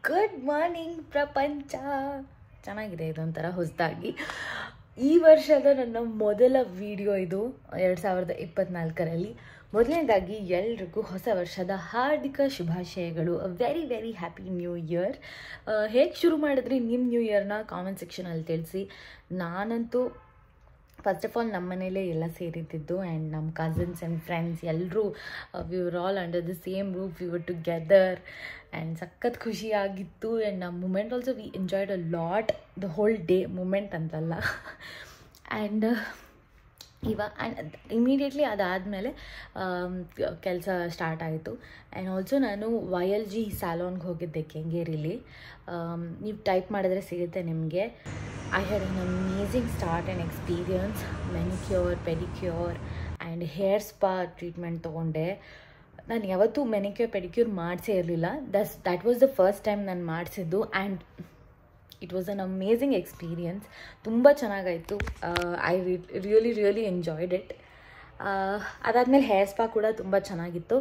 Good morning ಪ್ರಪಂಚ ಚೆನ್ನಾಗಿದೆ ಇದೊಂಥರ ಹೊಸದಾಗಿ ಈ ವರ್ಷದ ನನ್ನ ಮೊದಲ ವಿಡಿಯೋ ಇದು ಎರಡು ಸಾವಿರದ ಇಪ್ಪತ್ನಾಲ್ಕರಲ್ಲಿ ಮೊದಲನೇದಾಗಿ ಎಲ್ರಿಗೂ ಹೊಸ ವರ್ಷದ ಹಾರ್ದಿಕ ಶುಭಾಶಯಗಳು very very happy new year ಹೇಗೆ ಶುರು ಮಾಡಿದ್ರಿ ನಿಮ್ಮ ನ್ಯೂ ಇಯರ್ನ ಕಾಮೆಂಟ್ ಸೆಕ್ಷನಲ್ಲಿ ತಿಳಿಸಿ ನಾನಂತೂ ಫಸ್ಟ್ ಆಫ್ ಆಲ್ ನಮ್ಮ ಮನೇಲೇ ಎಲ್ಲ ಸೇರಿದ್ದಿದ್ದು ಆ್ಯಂಡ್ ನಮ್ಮ ಕಸಿನ್ಸ್ ಆ್ಯಂಡ್ ಫ್ರೆಂಡ್ಸ್ ಎಲ್ಲರೂ we were all under the same roof we were together and ಸಖತ್ ಖುಷಿಯಾಗಿತ್ತು ಆ್ಯಂಡ್ ನಮ್ಮ moment also we enjoyed a lot the whole day moment ಅಂತಲ್ಲ ಆ್ಯಂಡ್ ಇವಾಗ ಆ್ಯಂಡ್ ಇಮಿಡಿಯೇಟ್ಲಿ ಅದಾದಮೇಲೆ ಕೆಲಸ ಸ್ಟಾರ್ಟ್ ಆಯಿತು ಆ್ಯಂಡ್ ಆಲ್ಸೋ ನಾನು ವೈ ಎಲ್ ಜಿ ಸ್ಯಾಲಾನ್ಗೆ ಹೋಗಿದ್ದೆ ಕೆಂಗೇರಿಲಿ ನೀವು ಟೈಪ್ ಮಾಡಿದ್ರೆ ಸಿಗುತ್ತೆ ನಿಮಗೆ I had an amazing start and experience manicure pedicure and hair spa treatment ತೊಗೊಂಡೆ ನಾನು ಯಾವತ್ತೂ ಮೆನಿಕ್ಯೂರ್ ಪೆಡಿಕ್ಯೂರ್ ಮಾಡಿಸೇ ಇರಲಿಲ್ಲ thus that was the first time ನಾನು ಮಾಡಿಸಿದ್ದು and it was an amazing experience ತುಂಬ ಚೆನ್ನಾಗಾಯಿತು I really really enjoyed it ಅದಾದಮೇಲೆ ಹೇರ್ ಸ್ಪಾ ಕೂಡ ತುಂಬ ಚೆನ್ನಾಗಿತ್ತು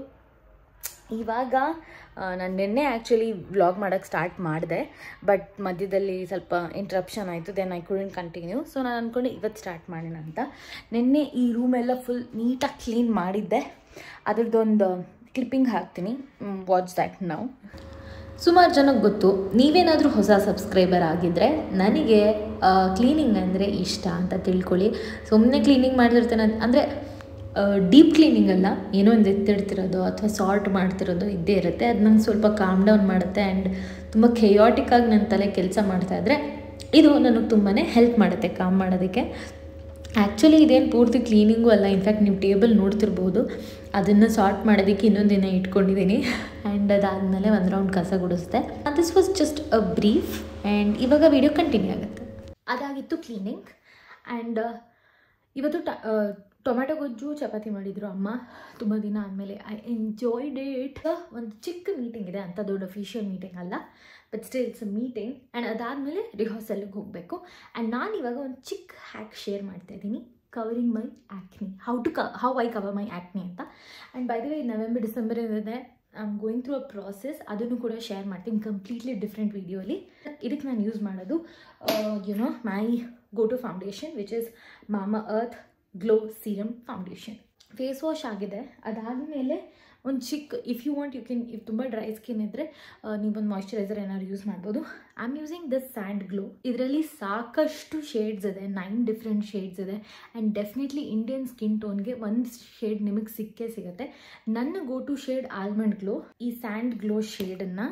ಇವಾಗ ನಾನು ನಿನ್ನೆ ಆ್ಯಕ್ಚುಲಿ ವ್ಲಾಗ್ ಮಾಡೋಕ್ಕೆ ಸ್ಟಾರ್ಟ್ ಮಾಡಿದೆ ಬಟ್ ಮಧ್ಯದಲ್ಲಿ ಸ್ವಲ್ಪ ಇಂಟ್ರಪ್ಷನ್ ಆಯಿತು then I couldn't continue so ನಾನು ಅಂದ್ಕೊಂಡೆ ಇವತ್ತು ಸ್ಟಾರ್ಟ್ ಮಾಡೋಣ ಅಂತ ನಿನ್ನೆ ಈ ರೂಮೆಲ್ಲ ಫುಲ್ ನೀಟಾಗಿ ಕ್ಲೀನ್ ಮಾಡಿದ್ದೆ ಅದ್ರದ್ದೊಂದು ಕ್ಲಿಪ್ಪಿಂಗ್ ಹಾಕ್ತೀನಿ ವಾಚ್ ದ್ಯಾಟ್ ನಾವು ಸುಮಾರು ಜನಕ್ಕೆ ಗೊತ್ತು ನೀವೇನಾದರೂ ಹೊಸ ಸಬ್ಸ್ಕ್ರೈಬರ್ ಆಗಿದ್ದರೆ ನನಗೆ ಕ್ಲೀನಿಂಗ್ ಅಂದರೆ ಇಷ್ಟ ಅಂತ ತಿಳ್ಕೊಳ್ಳಿ ಸುಮ್ಮನೆ ಕ್ಲೀನಿಂಗ್ ಮಾಡಿರ್ತಾನೆ ಅಂದರೆ ಡೀಪ್ ಕ್ಲೀನಿಂಗ್ ಅಲ್ಲ ಏನೋ ಒಂದು ಎತ್ತಿಡ್ತಿರೋದು ಅಥವಾ ಸಾರ್ಟ್ ಮಾಡ್ತಿರೋದು ಇದ್ದೇ ಇರುತ್ತೆ ಅದು ನಂಗೆ ಸ್ವಲ್ಪ ಕಾಮ್ ಡೌನ್ ಮಾಡುತ್ತೆ ಆ್ಯಂಡ್ ತುಂಬ ಕೆಯಾಟಿಕ್ಕಾಗಿ ನನ್ನ ತಲೆ ಕೆಲಸ ಮಾಡ್ತಾಯಿದ್ರೆ ಇದು ನನಗೆ ತುಂಬಾ ಹೆಲ್ಪ್ ಮಾಡುತ್ತೆ ಕಾಮ್ ಮಾಡೋದಕ್ಕೆ ಆ್ಯಕ್ಚುಲಿ ಇದೇನು ಪೂರ್ತಿ ಕ್ಲೀನಿಂಗು ಅಲ್ಲ ಇನ್ಫ್ಯಾಕ್ಟ್ ನೀವು ಟೇಬಲ್ ನೋಡ್ತಿರ್ಬೋದು ಅದನ್ನು ಸಾರ್ಟ್ ಮಾಡೋದಕ್ಕೆ ಇನ್ನೊಂದು ದಿನ ಇಟ್ಕೊಂಡಿದ್ದೀನಿ ಆ್ಯಂಡ್ ಅದಾದಮೇಲೆ ಒಂದು ರೌಂಡ್ ಕಸ ಗುಡಿಸ್ದೆ this was just a brief and ಇವಾಗ ವಿಡಿಯೋ ಕಂಟಿನ್ಯೂ ಆಗುತ್ತೆ ಅದಾಗಿತ್ತು ಕ್ಲೀನಿಂಗ್ ಆ್ಯಂಡ್ ಇವತ್ತು ಟ ಟೊಮೆಟೊ ಗೊಜ್ಜು ಚಪಾತಿ ಮಾಡಿದರು ಅಮ್ಮ ತುಂಬ ದಿನ ಆದಮೇಲೆ ಐ ಎಂಜಾಯ್ಡ್ ಇಟ್ ಒಂದು ಚಿಕ್ಕ ಮೀಟಿಂಗ್ ಇದೆ ಅಂಥ ದೊಡ್ಡ ಅಫಿಷಿಯಲ್ ಮೀಟಿಂಗ್ ಅಲ್ಲ but still it's a meeting and ಅದಾದಮೇಲೆ ರಿಹರ್ಸಲ್ಗೆ ಹೋಗಬೇಕು ಆ್ಯಂಡ್ ನಾನು ಇವಾಗ ಒಂದು ಚಿಕ್ಕ ಹ್ಯಾಕ್ ಶೇರ್ ಮಾಡ್ತಾ ಇದ್ದೀನಿ covering my acne how to ಕ how I cover my acne ಅಂತ and by the way November December ಇದೆ I am going through a process ಅದನ್ನು ಕೂಡ ಶೇರ್ ಮಾಡ್ತೀನಿ ಕಂಪ್ಲೀಟ್ಲಿ ಡಿಫ್ರೆಂಟ್ ವೀಡಿಯೋಲಿ ಇದಕ್ಕೆ ನಾನು ಯೂಸ್ ಮಾಡೋದು you know my go to foundation which is Mamaearth glow serum foundation face wash ಆಗಿದೆ ಅದಾದಮೇಲೆ ಒಂದು ಚಿಕ್ಕ if you want you can if ತುಂಬ ಡ್ರೈ ಸ್ಕಿನ್ ಇದ್ದರೆ ನೀವೊಂದು ಮಾಯ್ಶ್ಚರೈಸರ್ ಏನಾದ್ರು ಯೂಸ್ ಮಾಡ್ಬೋದು I am using the sand glow ಇದರಲ್ಲಿ ಸಾಕಷ್ಟು ಶೇಡ್ಸ್ ಇದೆ ನೈನ್ ಡಿಫ್ರೆಂಟ್ ಶೇಡ್ಸ್ ಇದೆ ಆ್ಯಂಡ್ ಡೆಫಿನೆಟ್ಲಿ ಇಂಡಿಯನ್ ಸ್ಕಿನ್ ಟೋನ್ಗೆ ಒಂದು ಶೇಡ್ ನಿಮಗೆ ಸಿಕ್ಕೇ ಸಿಗುತ್ತೆ ನನ್ನ go to shade almond glow ಈ sand glow ಶೇಡನ್ನು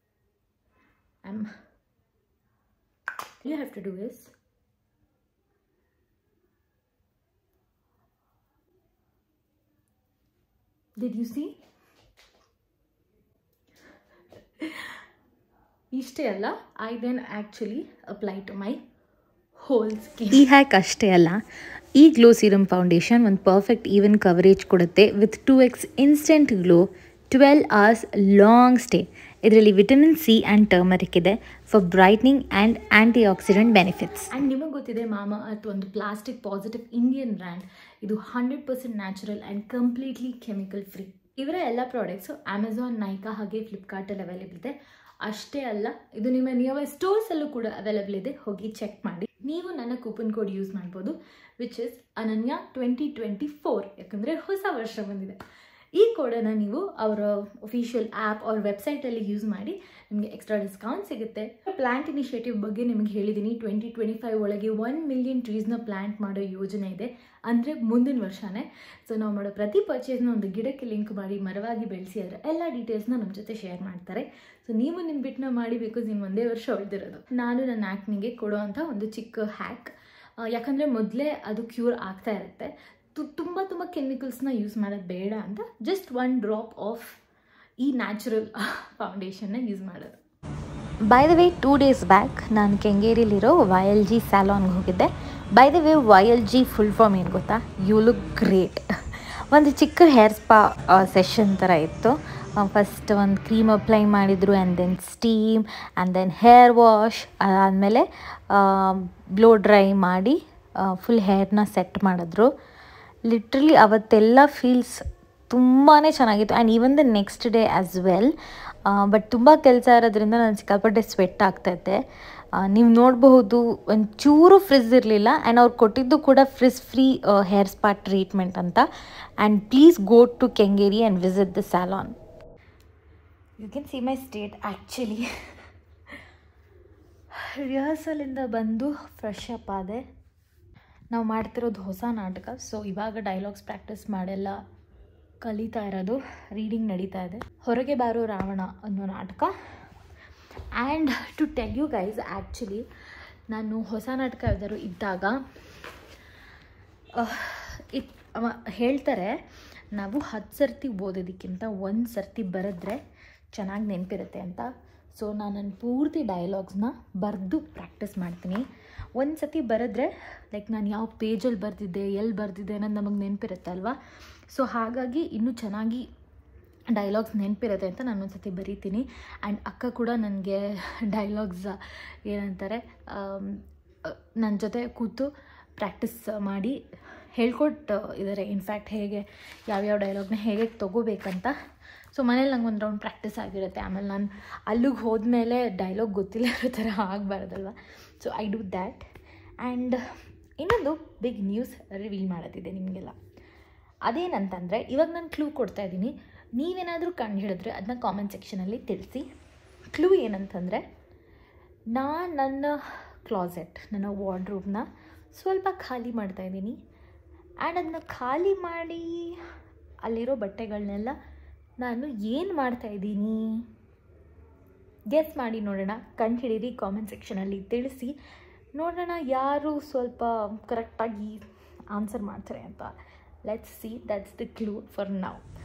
I am you have to do is Did you see? ಇಷ್ಟೇ ಅಲ್ಲ I then actually apply to my whole skin ಈ ಹ್ಯಾಕ್ ಅಷ್ಟೇ ಅಲ್ಲ ಈ ಗ್ಲೋ ಸೀರಮ್ ಫೌಂಡೇಶನ್ ಒಂದು ಪರ್ಫೆಕ್ಟ್ ಈವನ್ ಕವರೇಜ್ ಕೊಡುತ್ತೆ with two x instant glow twelve hours long stay ಇದರಲ್ಲಿ vitamin C and turmeric ಇದೆ for brightening and antioxidant benefits and ನಿಮಗೆ ಗೊತ್ತಿದೆ ಮಾಮಾ ಅರ್ತ್ ಒಂದು ಪ್ಲಾಸ್ಟಿಕ್ ಪಾಸಿಟಿವ್ ಇಂಡಿಯನ್ ಬ್ರ್ಯಾಂಡ್ ಇದು hundred percent natural and completely chemical free ಇವರ ಎಲ್ಲ products Amazon Nykaa ಹಾಗೆ ಫ್ಲಿಪ್ಕಾರ್ಟಲ್ಲಿ ಅವೈಲೇಬಲ್ ಇದೆ ಅಷ್ಟೇ ಅಲ್ಲ ಇದು ನಿಮ್ಮ ನಿಯರ್ ಸ್ಟೋರ್ಸಲ್ಲೂ ಕೂಡ ಅವೈಲೇಬಲ್ ಇದೆ ಹೋಗಿ ಚೆಕ್ ಮಾಡಿ ನೀವು ನನ್ನ ಕೂಪನ್ ಕೋಡ್ ಯೂಸ್ ಮಾಡ್ಬೋದು which is Ananya twenty twenty four ಯಾಕಂದರೆ ಹೊಸ ವರ್ಷ ಬಂದಿದೆ ಈ ಕೋಡನ್ನು ನೀವು ಅವರ ಒಫಿಷಿಯಲ್ ಆ್ಯಪ್ ಅವ್ರ ವೆಬ್ಸೈಟಲ್ಲಿ ಯೂಸ್ ಮಾಡಿ ನಿಮಗೆ ಎಕ್ಸ್ಟ್ರಾ ಡಿಸ್ಕೌಂಟ್ ಸಿಗುತ್ತೆ ಪ್ಲಾಂಟ್ ಇನಿಷಿಯೇಟಿವ್ ಬಗ್ಗೆ ನಿಮಗೆ ಹೇಳಿದ್ದೀನಿ ಟ್ವೆಂಟಿ ಟ್ವೆಂಟಿ ಫೈವ್ ಒಳಗೆ ಒನ್ ಮಿಲಿಯನ್ ಟ್ರೀಸ್ನ ಪ್ಲಾಂಟ್ ಮಾಡೋ ಯೋಜನೆ ಇದೆ ಅಂದರೆ ಮುಂದಿನ ವರ್ಷನೇ ಸೊ ನಾವು ಮಾಡೋ ಪ್ರತಿ ಪರ್ಚೇಸ್ನ ಒಂದು ಗಿಡಕ್ಕೆ ಲಿಂಕ್ ಮಾಡಿ ಮರವಾಗಿ ಬೆಳೆಸಿ ಅದರ ಎಲ್ಲ ಡೀಟೇಲ್ಸ್ನ ನಮ್ಮ ಜೊತೆ ಶೇರ್ ಮಾಡ್ತಾರೆ ಸೊ ನೀವು ನಿಮ್ಮ ಬಿಟ್ಟನ್ನ ಮಾಡಿ ಬಿಕಾಸ್ ಇನ್ನು ಒಂದೇ ವರ್ಷ ಉಳಿದಿರೋದು ನಾನು ನನ್ನ ಆ್ಯಕ್ನಿಗೆ ಕೊಡೋವಂಥ ಒಂದು ಚಿಕ್ಕ ಹ್ಯಾಕ್ ಯಾಕಂದರೆ ಮೊದಲೇ ಅದು ಕ್ಯೂರ್ ಆಗ್ತಾ ಇರುತ್ತೆ ತು ತುಂಬ ತುಂಬ ಕೆಮಿಕಲ್ಸ್ನ ಯೂಸ್ ಮಾಡೋದು ಬೇಡ ಅಂತ ಜಸ್ಟ್ ಒನ್ ಡ್ರಾಪ್ ಆಫ್ ಈ ನ್ಯಾಚುರಲ್ ಫೌಂಡೇಶನ್ನ ಯೂಸ್ ಮಾಡೋದು by the way two days back ನಾನು ಕೆಂಗೇರಿಲಿರೋ ವೈ ಎಲ್ ಜಿ ಸ್ಯಾಲಾನ್ಗೆ ಹೋಗಿದ್ದೆ by the way Y L G full form ಏನು ಗೊತ್ತಾ ಯು ಲುಕ್ ಗ್ರೇಟ್ ಒಂದು ಚಿಕ್ಕ ಹೇರ್ ಸ್ಪಾ ಸೆಷನ್ ಥರ ಇತ್ತು ಫಸ್ಟ್ ಒಂದು ಕ್ರೀಮ್ ಅಪ್ಲೈ ಮಾಡಿದರು and then steam and then hair wash ಅದಾದಮೇಲೆ ಬ್ಲೋ ಡ್ರೈ ಮಾಡಿ ಫುಲ್ ಹೇರ್ನ ಸೆಟ್ ಮಾಡಿದ್ರು ಲಿಟ್ರಲಿ ಅವತ್ತೆಲ್ಲ ಫೀಲ್ಸ್ ತುಂಬಾ ಚೆನ್ನಾಗಿತ್ತು and even the next day as well but ತುಂಬ ಕೆಲಸ ಇರೋದ್ರಿಂದ ನಾನು ಸಿಕ್ಕಾಪಟ್ಟೆ ಸ್ವೆಟ್ ಆಗ್ತೈತೆ ನೀವು ನೋಡಬಹುದು ಒಂಚೂರು ಫ್ರಿಜ್ ಇರಲಿಲ್ಲ ಆ್ಯಂಡ್ ಅವ್ರು ಕೊಟ್ಟಿದ್ದು ಕೂಡ frizz free hair spa treatment ಅಂತ and please go to Kengeri and visit the salon you can see my state actually ರಿಹರ್ಸಲಿಂದ ಬಂದು ಫ್ರೆಶ್ ಅಪ್ ಆದೆ ನಾವು ಮಾಡ್ತಿರೋದು ಹೊಸ ನಾಟಕ ಸೊ ಇವಾಗ ಡೈಲಾಗ್ಸ್ ಪ್ರಾಕ್ಟೀಸ್ ಮಾಡೆಲ್ಲ ಕಲಿತಾ ಇರೋದು ರೀಡಿಂಗ್ ನಡೀತಾ ಇದೆ ಹೊರಗೆ ಬಾರೋ ರಾವಣ ಅನ್ನೋ ನಾಟಕ and to tell you guys actually ನಾನು ಹೊಸ ನಾಟಕ ಯಾವ್ದಾದ್ರು ಇದ್ದಾಗ ಅಹ್, ಇತ್ ಅವ ಹೇಳ್ತಾರೆ ನಾವು ಹತ್ತು ಸರ್ತಿ ಓದೋದಕ್ಕಿಂತ ಒಂದು ಸರ್ತಿ ಬರೆದ್ರೆ ಚೆನ್ನಾಗಿ ನೆನಪಿರುತ್ತೆ ಅಂತ ಸೊ ನಾನು ನನ್ನ ಪೂರ್ತಿ ಡೈಲಾಗ್ಸ್ನ ಬರೆದು ಪ್ರಾಕ್ಟೀಸ್ ಮಾಡ್ತೀನಿ ಒಂದು ಸತಿ ಬರೆದ್ರೆ ಲೈಕ್ ನಾನು ಯಾವ ಪೇಜಲ್ಲಿ ಬರೆದಿದ್ದೆ ಎಲ್ಲಿ ಬರೆದಿದ್ದೆ ಅನ್ನೋದು ನಮಗೆ ನೆನಪಿರುತ್ತೆ ಅಲ್ವಾ ಸೊ ಹಾಗಾಗಿ ಇನ್ನೂ ಚೆನ್ನಾಗಿ ಡೈಲಾಗ್ಸ್ ನೆನಪಿರುತ್ತೆ ಅಂತ ನಾನು ಒಂದು ಸತಿ ಬರೀತೀನಿ ಆ್ಯಂಡ್ ಅಕ್ಕ ಕೂಡ ನನಗೆ ಡೈಲಾಗ್ಸ್ ಏನಂತಾರೆ ನನ್ನ ಜೊತೆ ಕೂತು ಪ್ರಾಕ್ಟೀಸ್ ಮಾಡಿ ಹೇಳ್ಕೊಟ್ಟು ಇದ್ದಾರೆ ಇನ್ಫ್ಯಾಕ್ಟ್ ಹೇಗೆ ಯಾವ್ಯಾವ ಡೈಲಾಗ್ನ ಹೇಗೆ ತೊಗೋಬೇಕಂತ ಸೊ ಮನೇಲಿ ನಂಗೆ ಒಂದು ರೌಂಡ್ ಪ್ರಾಕ್ಟೀಸ್ ಆಗಿರುತ್ತೆ ಆಮೇಲೆ ನಾನು ಅಲ್ಲಿಗೆ ಹೋದ್ಮೇಲೆ ಡೈಲಾಗ್ ಗೊತ್ತಿಲ್ಲ ಇರೋ ಥರ ಆಗಬಾರ್ದಲ್ವ so I do that and ಇನ್ನೊಂದು ಬಿಗ್ ನ್ಯೂಸ್ ರಿವೀಲ್ ಮಾಡೋದಿದೆ ನಿಮಗೆಲ್ಲ ಅದೇನಂತಂದರೆ ಇವಾಗ ನಾನು ಕ್ಲೂ ಕೊಡ್ತಾ ಇದ್ದೀನಿ ನೀವೇನಾದರೂ ಕಂಡು ಹಿಡಿದ್ರೆ ಅದನ್ನ ಕಾಮೆಂಟ್ ಸೆಕ್ಷನಲ್ಲಿ ತಿಳಿಸಿ ಕ್ಲೂ ಏನಂತಂದರೆ ನಾನು ನನ್ನ ಕ್ಲಾಸೆಟ್ ನನ್ನ ವಾರ್ಡ್ರೂಬ್ನ ಸ್ವಲ್ಪ ಖಾಲಿ ಮಾಡ್ತಾ ಇದ್ದೀನಿ ಆ್ಯಂಡ್ ಅದನ್ನ ಖಾಲಿ ಮಾಡಿ ಅಲ್ಲಿರೋ ಬಟ್ಟೆಗಳನ್ನೆಲ್ಲ ನಾನು ಏನು ಮಾಡ್ತಾ ಇದ್ದೀನಿ ಗೆಸ್ ಮಾಡಿ ನೋಡೋಣ ಕಂಡು ಹಿಡೀರಿ ಕಾಮೆಂಟ್ ಸೆಕ್ಷನಲ್ಲಿ ತಿಳಿಸಿ ನೋಡೋಣ ಯಾರು ಸ್ವಲ್ಪ ಕರೆಕ್ಟಾಗಿ ಆನ್ಸರ್ ಮಾಡ್ತಾರೆ ಅಂತ let's see that's the clue for now